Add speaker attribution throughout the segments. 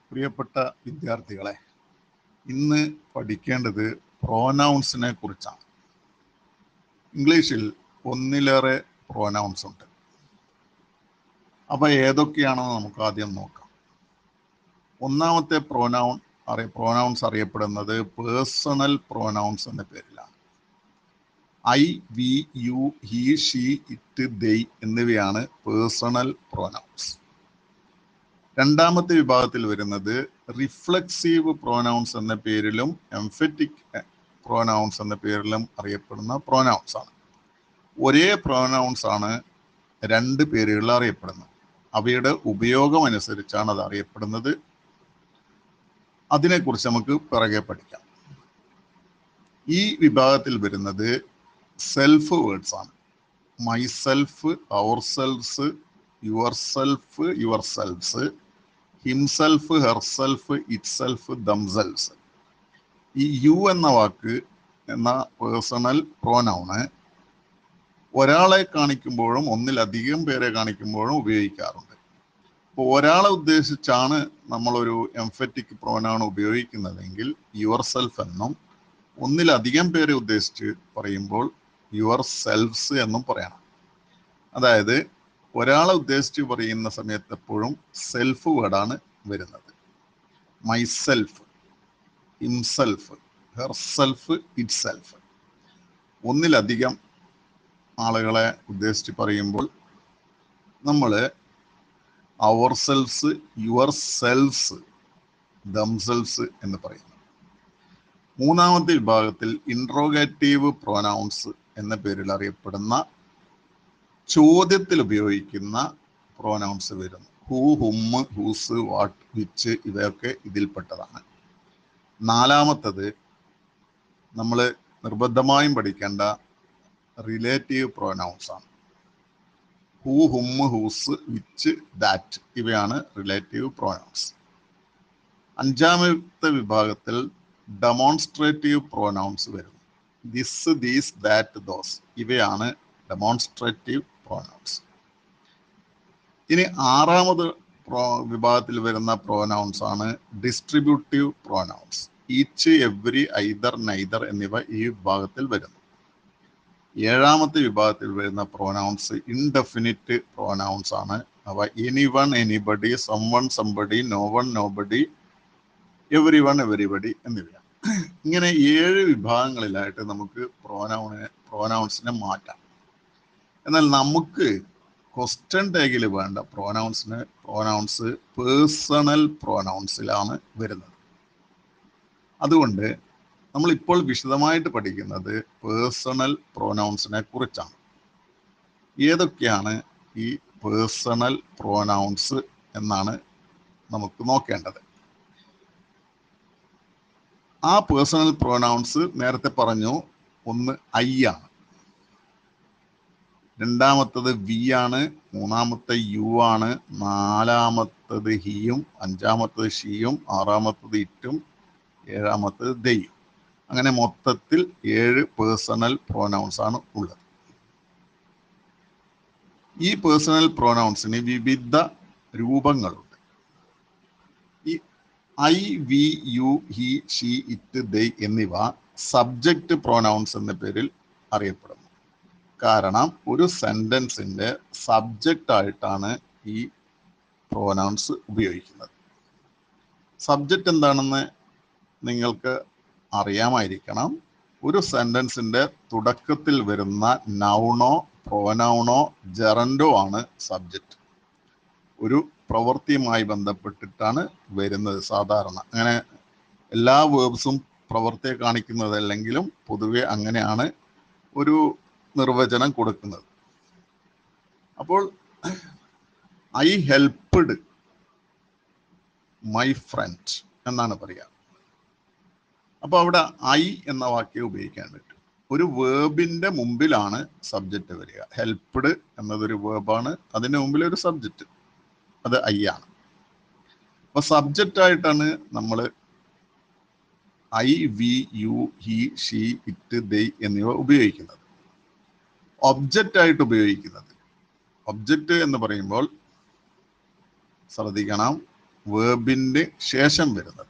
Speaker 1: പ്രിയപ്പെട്ട വിദ്യാർത്ഥികളെ ഇന്ന് പഠിക്കേണ്ടത് പ്രോനൗൺസിനെ കുറിച്ചാണ് ഇംഗ്ലീഷിൽ ഒന്നിലേറെ പ്രോനൗൺസ് ഉണ്ട് അപ്പൊ ഏതൊക്കെയാണെന്ന് നമുക്ക് ആദ്യം നോക്കാം ഒന്നാമത്തെ പ്രോനൗൺ അറിയ പ്രോനൗൺസ് അറിയപ്പെടുന്നത് പേഴ്സണൽ പ്രോനൗൺസ് എന്ന പേരിലാണ് I we you he she it they എന്നിവയാണ് പേഴ്സണൽ പ്രോനൗൺസ് രണ്ടാമത്തെ വിഭാഗത്തിൽ വരുന്നത് റിഫ്ലക്സീവ് പ്രോനൗൺസ് എന്ന പേരിലും എംഫറ്റിക് പ്രോനൗൺസ് എന്ന പേരിലും അറിയപ്പെടുന്ന പ്രോനൗൺസ് ആണ് ഒരേ പ്രോനൗൺസ് ആണ് രണ്ട് പേരുകളിൽ അറിയപ്പെടുന്നത് അവയുടെ ഉപയോഗം അനുസരിച്ചാണ് അത് അറിയപ്പെടുന്നത് അതിനെക്കുറിച്ച് നമുക്ക് പിറകെ പഠിക്കാം ഈ വിഭാഗത്തിൽ വരുന്നത് സെൽഫ് വേർഡ്സ് ആണ് myself ourselves yourself yourselves himself herself itself themselves ഈ യു എന്ന വാക്ക് എന്ന പേഴ്സണൽ പ്രോനൗണ് ഒരാളെ കാണിക്കുമ്പോഴും ഒന്നിലധികം പേരെ കാണിക്കുമ്പോഴും ഉപയോഗിക്കാറുണ്ട് അപ്പോൾ ഒരാളെ ഉദ്ദേശിച്ചാണ് നമ്മളൊരു എംഫറ്റിക് പ്രോനൗൺ ഉപയോഗിക്കുന്നതെങ്കിൽ യുവർ സെൽഫ് എന്നും ഒന്നിലധികം പേരെ ഉദ്ദേശിച്ച് പറയുമ്പോൾ യുവർ സെൽഫ്സ് എന്നും പറയണം അതായത് ഒരാളെ ഉദ്ദേശിച്ച് പറയുന്ന സമയത്ത് എപ്പോഴും സെൽഫ് വേർഡാണ് വരുന്നത് myself himself herself itself ഒന്നിലധികം ആളുകളെ ഉദ്ദേശിച്ച് പറയുമ്പോൾ നമ്മൾ ourselves yourselves themselves എന്ന് പറയുന്നു മൂന്നാമത്തെ വിഭാഗത്തിൽ ഇൻട്രോഗേറ്റീവ് പ്രോനൗൺസ് എന്ന പേരിൽ അറിയപ്പെടുന്ന ചോദ്യത്തിൽ ഉപയോഗിക്കുന്ന പ്രോനൗൺസ് വരുന്നു who whom whose what which ഇവയൊക്കെ ഇതിൽപ്പെട്ടതാണ് നാലാമത്തത് നമ്മൾ നിർബന്ധമായും പഠിക്കേണ്ട റിലേറ്റീവ് പ്രോനൗൺസ് ആണ് who whom whose which that ഇവയാണ് റിലേറ്റീവ് പ്രോനൗൺസ് അഞ്ചാമത്തെ വിഭാഗത്തിൽ ഡെമോൺസ്ട്രേറ്റീവ് പ്രോനൗൺസ് വരുന്നു ദിസ് ദീസ് ദാറ്റ് ദോസ് ഇവയാണ് ഡെമോൺസ്ട്രേറ്റീവ് പ്രോനൗൺസ് ഇനി ആറാമത് പ്രോ വിഭാഗത്തിൽ വരുന്ന പ്രോനൗൺസ് ആണ് distributive pronouns each every either neither എന്നിവ ഈ വിഭാഗത്തിൽ വരുന്നു ഏഴാമത്തെ വിഭാഗത്തിൽ വരുന്ന പ്രോനൗൺസ് ഇൻഡെഫിനിറ്റ് പ്രോനൗൺസ് ആണ് അവ anyone anybody someone somebody no one nobody everyone everybody എന്നിവയാണ് ഇങ്ങനെ ഏഴ് വിഭാഗങ്ങളിലായിട്ട് നമുക്ക് പ്രോനൗണിനെ പ്രോനൗൺസിനെ മാറ്റാം എന്നാൽ നമുക്ക് ക്വസ്റ്റ്യൻ ടാഗിൽ വേണ്ട പ്രോനൗൺസിന് പ്രോനൗൺസ് പേഴ്സണൽ പ്രോനൗൺസിലാണ് വരുന്നത് അതുകൊണ്ട് നമ്മൾ ഇപ്പോൾ വിശദമായിട്ട് പഠിക്കുന്നത് പേഴ്സണൽ പ്രോനൗൺസിനെ കുറിച്ചാണ് ഏതൊക്കെയാണ് ഈ പേഴ്സണൽ പ്രോനൗൺസ് എന്നാണ് നമുക്ക് നോക്കേണ്ടത് ആ പേഴ്സണൽ പ്രോനൗൺസ് നേരത്തെ പറഞ്ഞു ഒന്ന് ഐ ആണ് രണ്ടാമത്തത് വി ആണ് മൂന്നാമത്തെ യു ആണ് നാലാമത്തത് ഹിയും അഞ്ചാമത്തത് ഷിയും ആറാമത്തത് ഇറ്റും ഏഴാമത്തത് ദെയ്യും അങ്ങനെ മൊത്തത്തിൽ ഏഴ് പേഴ്സണൽ പ്രോനൗൺസ് ആണ് ഉള്ളത് ഈ പേഴ്സണൽ പ്രോനൗൺസിന് വിവിധ രൂപങ്ങളുണ്ട് ഈ I we you he she it they എന്നിവ സബ്ജക്റ്റ് പ്രോനൗൺസ് എന്ന പേരിൽ അറിയപ്പെടുന്നു കാരണം ഒരു സെന്റൻസിന്റെ സബ്ജക്റ്റ് ആയിട്ടാണ് ഈ പ്രോനൗൺസ് ഉപയോഗിക്കുന്നത് സബ്ജക്റ്റ് എന്താണെന്ന് നിങ്ങൾക്ക് അറിയാമായിരിക്കണം ഒരു സെന്റൻസിന്റെ തുടക്കത്തിൽ വരുന്ന നൗണോ പ്രോനൗണോ ജെറൻഡോ ആണ് സബ്ജക്റ്റ് ഒരു പ്രവൃത്തിയുമായി ബന്ധപ്പെട്ടിട്ടാണ് വരുന്നത് സാധാരണ അങ്ങനെ എല്ലാ വേർബ്സും പ്രവൃത്തിയെ കാണിക്കുന്നതല്ലെങ്കിലും പൊതുവെ അങ്ങനെയാണ് ഒരു നിർവചനം കൊടുക്കുന്നത് അപ്പോൾ ഐ ഹെൽപ്ഡ് മൈ ഫ്രണ്ട് എന്നാണ് പറയുക അപ്പോൾ അവിടെ ഐ എന്ന വാക്യം ഉപയോഗിക്കാൻ പറ്റും ഒരു വേർബിന്റെ മുമ്പിലാണ് സബ്ജക്റ്റ് വരിക ഹെൽപ്ഡ് എന്നതൊരു വേർബാണ് അതിന് മുമ്പിൽ ഒരു സബ്ജക്റ്റ് അത് ഐ ആണ് അപ്പൊ സബ്ജക്റ്റ് ആയിട്ടാണ് നമ്മൾ I we you he she it they എന്നിവ ഉപയോഗിക്കുന്നത് ഒബ്ജക്റ്റ് ആയിട്ട് ഉപയോഗിക്കുന്നത് ഒബ്ജക്റ്റ് എന്ന് പറയുമ്പോൾ ശ്രദ്ധിക്കണം വേർബിന്റെ ശേഷം വരുന്നത്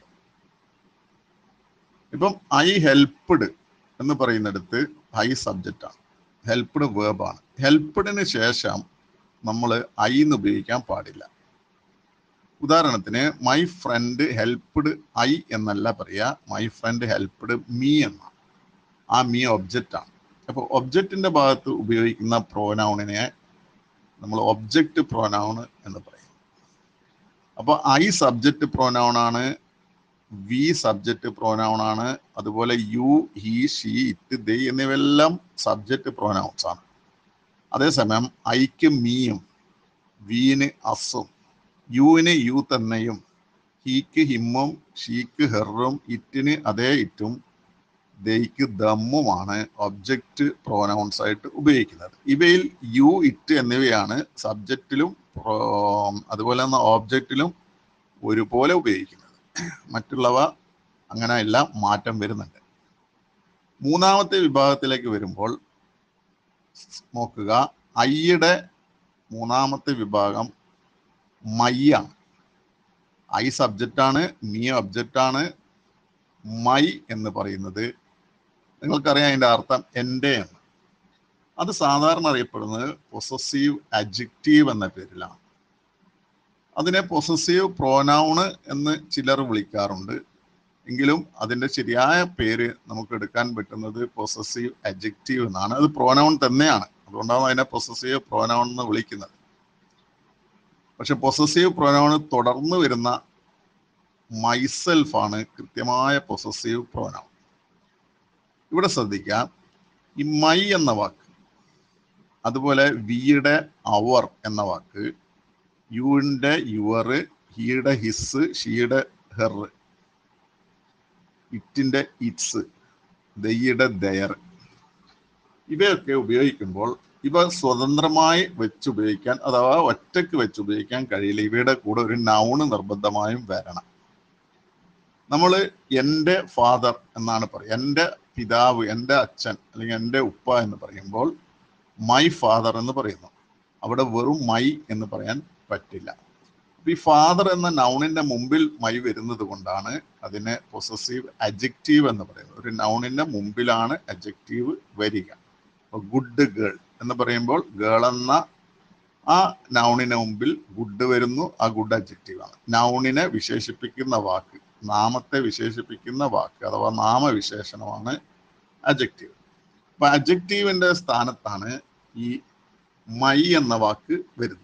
Speaker 1: ഇപ്പം ഐ ഹെൽപ്ഡ് എന്ന് പറയുന്നിടത്ത് ഐ സബ്ജക്റ്റ് ആണ് ഹെൽപ്ഡ് വേർബാണ് ഹെൽപ്ഡിന് ശേഷം നമ്മൾ ഐ എന്ന് ഉപയോഗിക്കാൻ പാടില്ല ഉദാഹരണത്തിന് മൈ ഫ്രണ്ട് ഹെൽപ്ഡ് ഐ എന്നല്ല പറയുക മൈ ഫ്രണ്ട് ഹെൽപ്ഡ് മീ എന്നാണ് ആ മീ ഒബ്ജക്റ്റ് ആണ് അപ്പോൾ ഒബ്ജക്റ്റിന്റെ ഭാഗത്ത് ഉപയോഗിക്കുന്ന പ്രോനൗണിനെ നമ്മൾ ഒബ്ജക്റ്റ് പ്രോനൗൺ എന്ന് പറയും അപ്പോൾ ഐ സബ്ജക്റ്റ് പ്രോനൗൺ ആണ് വി സബ്ജക്റ്റ് പ്രോനൗൺ ആണ് അതുപോലെ you he she it they എന്നിവയെല്ലാം സബ്ജക്റ്റ് പ്രോനൗൺസ് ആണ് അതേസമയം ഐക്ക് മീയും വീന് അസും യുവിന് യു തന്നെയും ഹീക്ക് ഹിമ്മും ഷീക്ക് ഹെറും ഇറ്റിന് അതേ ഇറ്റും ദയ്ക്ക് ദമ്മുമാണ് ഒബ്ജക്റ്റ് പ്രോനൗൺസ് ആയിട്ട് ഉപയോഗിക്കുന്നത് ഇവയിൽ യു ഇറ്റ് എന്നിവയാണ് സബ്ജക്റ്റിലും അതുപോലെ തന്നെ ഓബ്ജക്റ്റിലും ഒരുപോലെ ഉപയോഗിക്കുന്നത് മറ്റുള്ളവ അങ്ങനെ എല്ലാം മാറ്റം വരുന്നുണ്ട് മൂന്നാമത്തെ വിഭാഗത്തിലേക്ക് വരുമ്പോൾ നോക്കുക ഐയുടെ മൂന്നാമത്തെ വിഭാഗം മയ്യാണ് ഐ സബ്ജക്റ്റാണ് മീ ഒബ്ജക്റ്റാണ് മൈ എന്ന് പറയുന്നത് നിങ്ങൾക്കറിയാം അതിൻ്റെ അർത്ഥം എൻ്റെ എന്ന് അത് സാധാരണ അറിയപ്പെടുന്നത് പൊസസീവ് അജക്റ്റീവ് എന്ന പേരിലാണ് അതിനെ പൊസസീവ് പ്രോനൗണ് എന്ന് ചിലർ വിളിക്കാറുണ്ട് എങ്കിലും അതിൻ്റെ ശരിയായ പേര് നമുക്ക് എടുക്കാൻ പറ്റുന്നത് പൊസസീവ് അജക്റ്റീവ് എന്നാണ് അത് പ്രോനൗൺ തന്നെയാണ് അതുകൊണ്ടാണ് അതിനെ പൊസസീവ് പ്രോനൗൺ എന്ന് വിളിക്കുന്നത് പക്ഷെ പൊസസീവ് പ്രോനൗണ് തുടർന്ന് വരുന്ന മൈസെൽഫ് ആണ് കൃത്യമായ പൊസസീവ് പ്രോനൗൺ ഇവിടെ ശ്രദ്ധിക്കാം ഈ മൈ എന്ന വാക്ക് അതുപോലെ വിയുടെ അവർ എന്ന വാക്ക് യുവിൻ്റെ യുവർ ഹീയുടെ ഹിസ് ഷീയുടെ ഹെർ ഇറ്റിൻ്റെ ഇറ്റ്സ് ദയ്യുടെ ദയർ ഇവയൊക്കെ ഉപയോഗിക്കുമ്പോൾ ഇവ സ്വതന്ത്രമായി വെച്ചുപയോഗിക്കാൻ അഥവാ ഒറ്റയ്ക്ക് വെച്ചുപയോഗിക്കാൻ കഴിയില്ല ഇവയുടെ കൂടെ ഒരു നൗണ് നിർബന്ധമായും വരണം നമ്മൾ എൻ്റെ ഫാദർ എന്നാണ് പറയുക എൻ്റെ പിതാവ് എൻ്റെ അച്ഛൻ അല്ലെങ്കിൽ എൻ്റെ ഉപ്പ എന്ന് പറയുമ്പോൾ മൈ ഫാദർ എന്ന് പറയുന്നു അവിടെ വെറും മൈ എന്ന് പറയാൻ പറ്റില്ല ഈ ഫാദർ എന്ന നൗണിന്റെ മുമ്പിൽ മൈ വരുന്നത് കൊണ്ടാണ് അതിനെ പൊസസീവ് അജക്റ്റീവ് എന്ന് പറയുന്നത് ഒരു നൗണിന്റെ മുമ്പിലാണ് അജക്റ്റീവ് വരിക ഗുഡ് ഗേൾ എന്ന് പറയുമ്പോൾ ഗേൾ എന്ന ആ നൗണിന് മുമ്പിൽ ഗുഡ് വരുന്നു ആ ഗുഡ് അജക്റ്റീവ് ആണ് നൗണിനെ വിശേഷിപ്പിക്കുന്ന വാക്ക് നാമത്തെ വിശേഷിപ്പിക്കുന്ന വാക്ക് അഥവാ നാമവിശേഷണമാണ് അജക്റ്റീവ് അപ്പൊ അജക്റ്റീവിന്റെ സ്ഥാനത്താണ് ഈ മൈ എന്ന വാക്ക് വരുന്നത്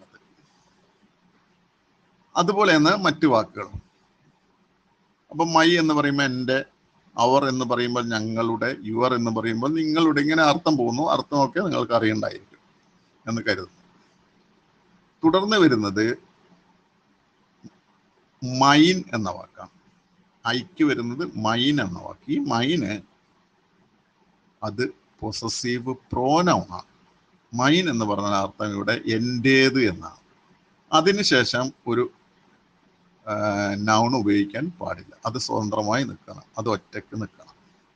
Speaker 1: അതുപോലെ തന്നെ മറ്റു വാക്കുകളും അപ്പൊ മൈ എന്ന് പറയുമ്പോൾ എൻ്റെ അവർ എന്ന് പറയുമ്പോൾ ഞങ്ങളുടെ യുവർ എന്ന് പറയുമ്പോൾ നിങ്ങളുടെ ഇങ്ങനെ അർത്ഥം പോകുന്നു അർത്ഥമൊക്കെ നിങ്ങൾക്ക് അറിയണ്ടായിരിക്കും എന്ന് കരുതുന്നു തുടർന്ന് വരുന്നത് മൈൻ എന്ന വാക്കാണ് ഐക്ക് വരുന്നത് മൈൻ എന്ന വാക്ക് ഈ മൈന് അത് പൊസസീവ് പ്രോനൗൺ ആണ് മൈൻ എന്ന് പറഞ്ഞ അർത്ഥം ഇവിടെ എൻ്റേത് എന്നാണ് അതിനുശേഷം ഒരു നൗൺ ഉപയോഗിക്കാൻ പാടില്ല അത് സ്വതന്ത്രമായി നിൽക്കണം അത് ഒറ്റയ്ക്ക് നിൽക്കണം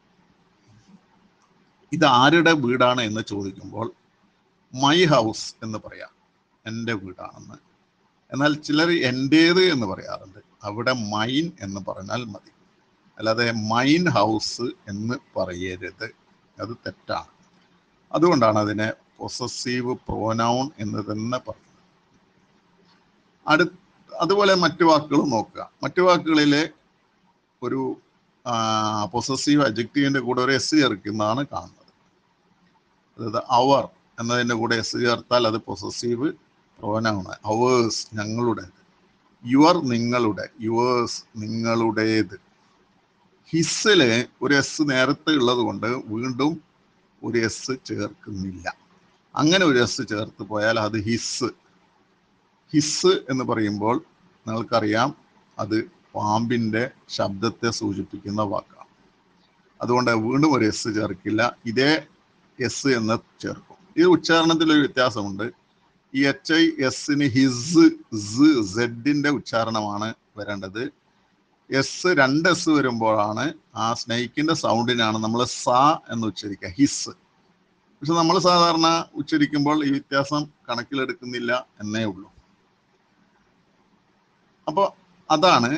Speaker 1: ഇത് ആരുടെ വീടാണ് എന്ന് ചോദിക്കുമ്പോൾ മൈ ഹൗസ് എന്ന് പറയാം എൻ്റെ വീടാണെന്ന് എന്നാൽ ചിലർ എൻ്റേത് എന്ന് പറയാറുണ്ട് അവിടെ മൈൻ എന്ന് പറഞ്ഞാൽ മതി അല്ലാതെ മൈൻ ഹൗസ് എന്ന് പറയരുത് അത് തെറ്റാണ് അതുകൊണ്ടാണ് അതിനെ പൊസസീവ് പ്രോനൗൺ എന്ന് തന്നെ പറയുന്നത് അടു അതുപോലെ മറ്റു വാക്കുകൾ നോക്കുക മറ്റു വാക്കുകളിലെ ഒരു പൊസസീവ് അജക്റ്റീവിന്റെ കൂടെ ഒരു എസ് ചേർക്കുന്നതാണ് കാണുന്നത് അതായത് അവർ എന്നതിൻ്റെ കൂടെ എസ് ചേർത്താൽ അത് പൊസസീവ് പ്രോനൗണ് അവേഴ്സ് ഞങ്ങളുടേത് യുവർ നിങ്ങളുടെ യുവേഴ്സ് നിങ്ങളുടേത് ഹിസ്സില് ഒരു എസ് നേരത്തെ ഉള്ളത് കൊണ്ട് വീണ്ടും ഒരു എസ് ചേർക്കുന്നില്ല അങ്ങനെ ഒരു എസ് ചേർത്ത് പോയാൽ അത് ഹിസ് ഹിസ് എന്ന് പറയുമ്പോൾ നിങ്ങൾക്കറിയാം അത് പാമ്പിന്റെ ശബ്ദത്തെ സൂചിപ്പിക്കുന്ന വാക്കാണ് അതുകൊണ്ട് വീണ്ടും ഒരു എസ് ചേർക്കില്ല ഇതേ എസ് എന്ന് ചേർക്കും ഇത് ഉച്ചാരണത്തിൽ ഒരു വ്യത്യാസമുണ്ട് ഈ എച്ച് ഐ എസിന് ഹിസ് സെഡിന്റെ ഉച്ചാരണമാണ് വരേണ്ടത് എസ് രണ്ട് എസ് വരുമ്പോഴാണ് ആ സ്നേഹിക്കിന്റെ സൗണ്ടിനാണ് നമ്മൾ സ എന്ന് ഉച്ചരിക്കുക ഹിസ് പക്ഷെ നമ്മൾ സാധാരണ ഉച്ചരിക്കുമ്പോൾ ഈ വ്യത്യാസം കണക്കിലെടുക്കുന്നില്ല എന്നേ ഉള്ളൂ അപ്പോൾ അതാണ്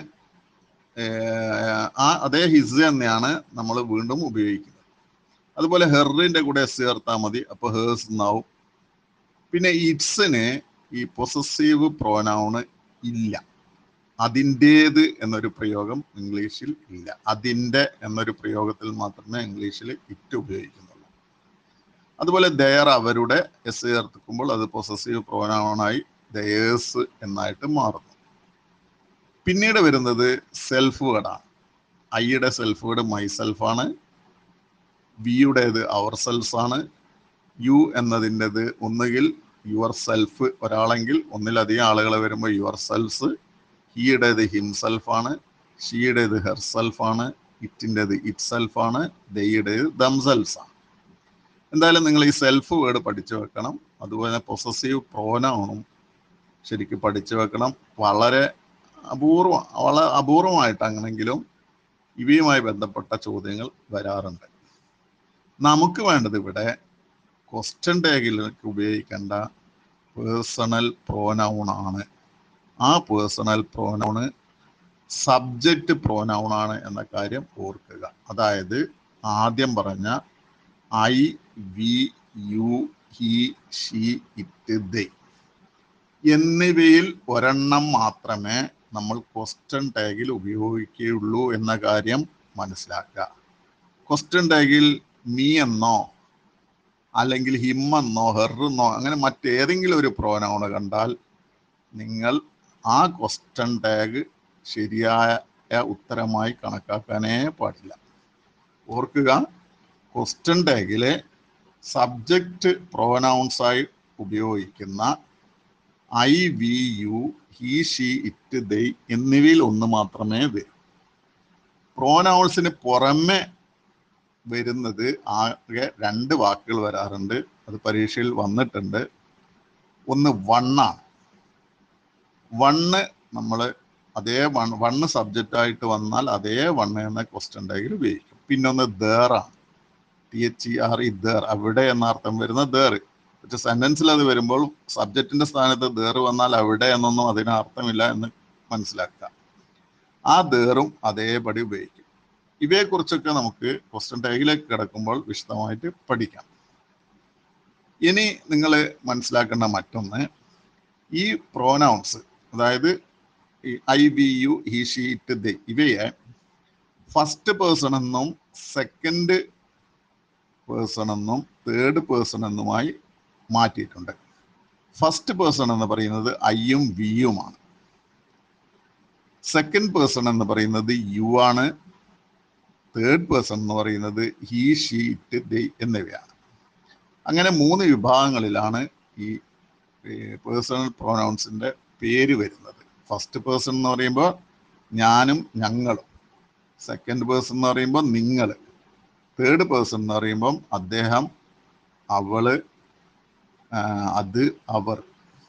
Speaker 1: ഏർ, ആ അതേ ഹിസ് തന്നെയാണ് നമ്മൾ വീണ്ടും ഉപയോഗിക്കുന്നത് അതുപോലെ ഹെറിന്റെ കൂടെ എസ് ചേർത്താൽ മതി അപ്പൊ ഹേഴ്സ് എന്നാവും പിന്നെ ഇറ്റ്സിന് ഈ പൊസസീവ് പ്രോനൗണ് ഇല്ല അതിൻ്റേത് എന്നൊരു പ്രയോഗം ഇംഗ്ലീഷിൽ ഇല്ല അതിൻ്റെ എന്നൊരു പ്രയോഗത്തിൽ മാത്രമേ ഇംഗ്ലീഷിൽ ഇറ്റ് ഉപയോഗിക്കുന്നുള്ളൂ അതുപോലെ ദയർ അവരുടെ എസ് ചേർത്തുമ്പോൾ അത് പൊസസീവ് പ്രോനൗണായി ദയേഴ്സ് എന്നായിട്ട് മാറുന്നു പിന്നീട് വരുന്നത് സെൽഫ് വേർഡാണ് ഐയുടെ സെൽഫ് വേർഡ് മൈ സെൽഫാണ് വിയുടേത് അവർ സെൽസ് ആണ് യു എന്നതിൻ്റെത് ഒന്നുകിൽ യുവർ സെൽഫ് ഒരാളെങ്കിൽ ഒന്നിലധികം ആളുകൾ വരുമ്പോൾ യുവർ സെൽസ് ഹീയുടേത് ഹിംസെൽഫ് ആണ് ഷീയുടേത് ഹെർ സെൽഫ് ആണ് ഇറ്റിൻ്റെത് ഇറ്റ് സെൽഫ് ആണ് ദയുടേത് ദംസെൽസ് ആണ് എന്തായാലും നിങ്ങൾ ഈ സെൽഫ് വേർഡ് പഠിച്ചു വെക്കണം അതുപോലെ പൊസസീവ് പ്രോനൗണും ശരിക്കും പഠിച്ചു വെക്കണം വളരെ അപൂർവം വളരെ അപൂർവമായിട്ടാണെങ്കിലും ഇവയുമായി ബന്ധപ്പെട്ട ചോദ്യങ്ങൾ വരാറുണ്ട് നമുക്ക് വേണ്ടത് ഇവിടെ ക്വസ്റ്റ്യൻ ടാഗിലേക്ക് ഉപയോഗിക്കേണ്ട പേഴ്സണൽ പ്രോനൗൺ ആണ് ആ പേഴ്സണൽ പ്രോനൗണ് സബ്ജക്റ്റ് പ്രോനൗൺ ആണ് എന്ന കാര്യം ഓർക്കുക അതായത് ആദ്യം പറഞ്ഞ I we you he she it they എന്നിവയിൽ ഒരെണ്ണം മാത്രമേ നമ്മൾ ക്വസ്റ്റ്യൻ ടാഗിൽ ഉപയോഗിക്കുകയുള്ളൂ എന്ന കാര്യം മനസ്സിലാക്കുക ക്വസ്റ്റ്യൻ ടാഗിൽ മീ എന്നോ അല്ലെങ്കിൽ ഹിം എന്നോ ഹെർ എന്നോ അങ്ങനെ മറ്റേതെങ്കിലും ഒരു പ്രോനൗണ് കണ്ടാൽ നിങ്ങൾ ആ ക്വസ്റ്റ്യൻ ടാഗ് ശരിയായ ഉത്തരമായി കണക്കാക്കാനേ പാടില്ല ഓർക്കുക ക്വസ്റ്റ്യൻ ടാഗിലെ സബ്ജക്റ്റ് പ്രോനൗൺസായി ഉപയോഗിക്കുന്ന I we you he she it they എന്നിവയിൽ ഒന്ന് മാത്രമേ വരൂ പ്രോനൗൺസിന് പുറമെ വരുന്നത് ആകെ രണ്ട് വാക്കുകൾ വരാറുണ്ട് അത് പരീക്ഷയിൽ വന്നിട്ടുണ്ട് ഒന്ന് വണ്ണാണ് വണ്ണ് നമ്മൾ അതേ വൺ വണ്ണ് സബ്ജക്റ്റ് ആയിട്ട് വന്നാൽ അതേ വണ്ണ് എന്ന ക്വസ്റ്റ്യൻ ടാഗിൽ ഉപയോഗിക്കും പിന്നൊന്ന് ദേറാണ് T H E R E there അവിടെ എന്ന അർത്ഥം വരുന്ന ദേർ പക്ഷെ സെന്റൻസിൽ അത് വരുമ്പോൾ സബ്ജക്റ്റിന്റെ സ്ഥാനത്ത് ദേർ വന്നാൽ അവിടെ എന്നൊന്നും അതിന് അർത്ഥമില്ല എന്ന് മനസ്സിലാക്കുക ആ ദേറും അതേപടി ഉപയോഗിക്കും ഇവയെക്കുറിച്ചൊക്കെ നമുക്ക് ക്വസ്റ്റ്യൻ ടാഗിലേക്ക് കിടക്കുമ്പോൾ വിശദമായിട്ട് പഠിക്കാം ഇനി നിങ്ങൾ മനസ്സിലാക്കേണ്ട മറ്റൊന്ന് ഈ പ്രോനൗൺസ് അതായത് ഈ I we you he she it they ഇവയെ ഫസ്റ്റ് പേഴ്സൺ എന്നും സെക്കൻഡ് പേഴ്സൺ എന്നും തേർഡ് പേഴ്സൺ എന്നുമായി മാറ്റിയിട്ടുണ്ട് ഫസ്റ്റ് പേഴ്സൺ എന്ന് പറയുന്നത് ഐയും വിയുമാണ് സെക്കൻഡ് പേഴ്സൺ എന്ന് പറയുന്നത് യു ആണ് തേർഡ് പേഴ്സൺ എന്ന് പറയുന്നത് ഹി ഷീ ഇറ്റ് ദേ എന്നിവയാണ് അങ്ങനെ മൂന്ന് വിഭാഗങ്ങളിലാണ് ഈ പേഴ്സണൽ പ്രൊനൗൺസിന്റെ പേര് വരുന്നത് ഫസ്റ്റ് പേഴ്സൺ എന്ന് പറയുമ്പോൾ ഞാനും ഞങ്ങളും സെക്കൻഡ് പേഴ്സൺ എന്ന് പറയുമ്പോൾ നിങ്ങൾ തേർഡ് പേഴ്സൺ എന്ന് പറയുമ്പം അദ്ദേഹം അവള് ആ, അത് അവർ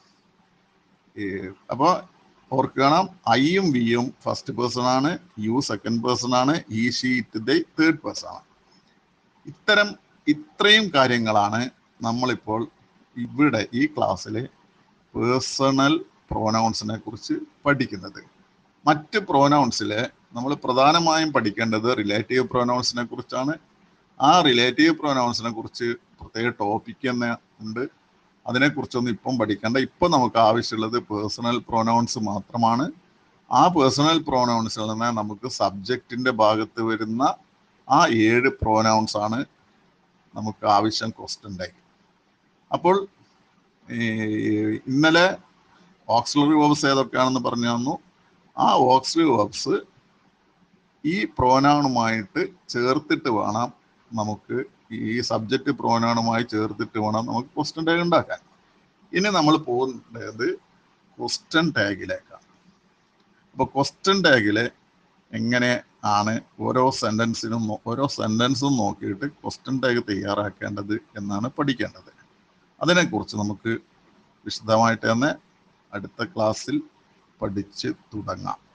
Speaker 1: അപ്പോൾ ഓർക്കണം ഐയും വിയും ഫസ്റ്റ് പേഴ്സൺ ആണ് യു സെക്കൻഡ് പേഴ്സൺ ആണ് ഈ ഷീറ്റ് ദ തേർഡ് പേഴ്സൺ ആണ് ഇത്തരം ഇത്രയും കാര്യങ്ങളാണ് നമ്മളിപ്പോൾ ഇവിടെ ഈ ക്ലാസ്സിൽ പേഴ്സണൽ പ്രോനൗൺസിനെ കുറിച്ച് പഠിക്കുന്നത് മറ്റ് പ്രോനൗൺസിലെ നമ്മൾ പ്രധാനമായും പഠിക്കേണ്ടത് റിലേറ്റീവ് പ്രോനൗൺസിനെ കുറിച്ചാണ് ആ റിലേറ്റീവ് പ്രോനൗൺസിനെ കുറിച്ച് പ്രത്യേക ടോപ്പിക് തന്നെ ഉണ്ട് അതിനെക്കുറിച്ചൊന്നും ഇപ്പം പഠിക്കേണ്ട ഇപ്പം നമുക്ക് ആവശ്യമുള്ളത് പേഴ്സണൽ പ്രോനൗൺസ് മാത്രമാണ് ആ പേഴ്സണൽ പ്രോനൗൺസിൽ നിന്ന് നമുക്ക് സബ്ജക്റ്റിന്റെ ഭാഗത്ത് വരുന്ന ആ ഏഴ് പ്രോനൗൺസ് ആണ് നമുക്ക് ആവശ്യം ക്വസ്റ്റ്യൻ ടൈം അപ്പോൾ ഈ ഇന്നലെ ഓക്സിലറി വേർബ്സ് ഏതൊക്കെയാണെന്ന് പറഞ്ഞു തന്നു ആ ഓക്സിലറി വേർബ്സ് ഈ പ്രോനൗണുമായിട്ട് ചേർത്തിട്ട് വേണം നമുക്ക് ഈ സബ്ജക്റ്റ് പ്രോനൗണുമായി ചേർത്തിട്ട് വേണം നമുക്ക് ക്വസ്റ്റ്യൻ ടാഗ് ഉണ്ടാക്കാൻ ഇനി നമ്മൾ പോകുന്നത് ക്വസ്റ്റ്യൻ ടാഗിലേക്കാണ് അപ്പോൾ ക്വസ്റ്റ്യൻ ടാഗില് എങ്ങനെ ആണ് ഓരോ സെന്റൻസിനും നോ- ഓരോ സെന്റൻസും നോക്കിയിട്ട് ക്വസ്റ്റ്യൻ ടാഗ് തയ്യാറാക്കേണ്ടത് എന്നാണ് പഠിക്കേണ്ടത് അതിനെക്കുറിച്ച് നമുക്ക് വിശദമായിട്ട് തന്നെ അടുത്ത ക്ലാസ്സിൽ പഠിച്ച് തുടങ്ങാം